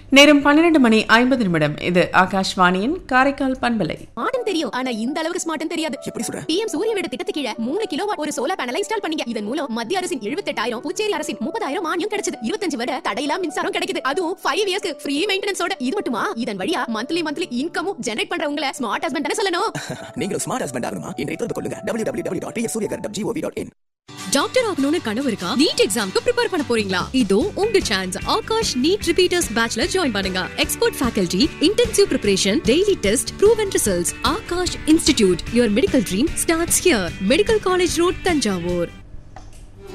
நேரம் பன்னிரண்டு மணி ஐம்பது நிமிடம் இது ஆகாஷ்வாணியின் காரைக்கால் பண்பலை ஸ்மார்ட்னு தெரியும் ஆனா இந்த அளவுக்கு ஸ்மார்ட்னு தெரியாது எப்படி சொல்ற பிஎம் சூரிய வீடு திட்டத்துக்கு கீழ மூணு கிலோ ஒரு சோலார் பேனலை இன்ஸ்டால் பண்ணீங்க இதன் மூலம் மத்திய அரசின் எழுபத்தெட்டாயிரம் புதுச்சேரி அரசின் முப்பதாயிரம் மானியம் கிடைச்சது இருபத்தஞ்சு வரை தடையில்லா மின்சாரம் கிடைக்குது அதுவும் ஃபைவ் இயர்ஸ்க்கு ஃப்ரீ மெயின்டெனன்ஸோட இது மட்டுமா இதன் வழியா மந்த்லி மந்த்லி இன்கமும் ஜெனரேட் பண்ற உங்களை ஸ்மார்ட் ஹஸ்பண்ட் தானே சொல்லணும் நீங்களும் ஸ்மார்ட் ஹஸ்பண்ட் ஆகணுமா இன்றைய தொடர்பு கொள்ளுங்க W W W dot Suryakar dot G O V dot in doctor ஆகணும்னு கனவு இருக்கா நீட் எக்ஸாம்க்கு ப்ரிப்பேர் பண்ண போறீங்களா இதோ உங்க சான்ஸ் ஆகாஷ் நீட் ரிப்பீட்டர்ஸ் பேட்ச்ல ஜாயின் பண்ணுங்க expert faculty intensive preparation daily test proven results Aakash institute your medical dream starts here medical college road Thanjavur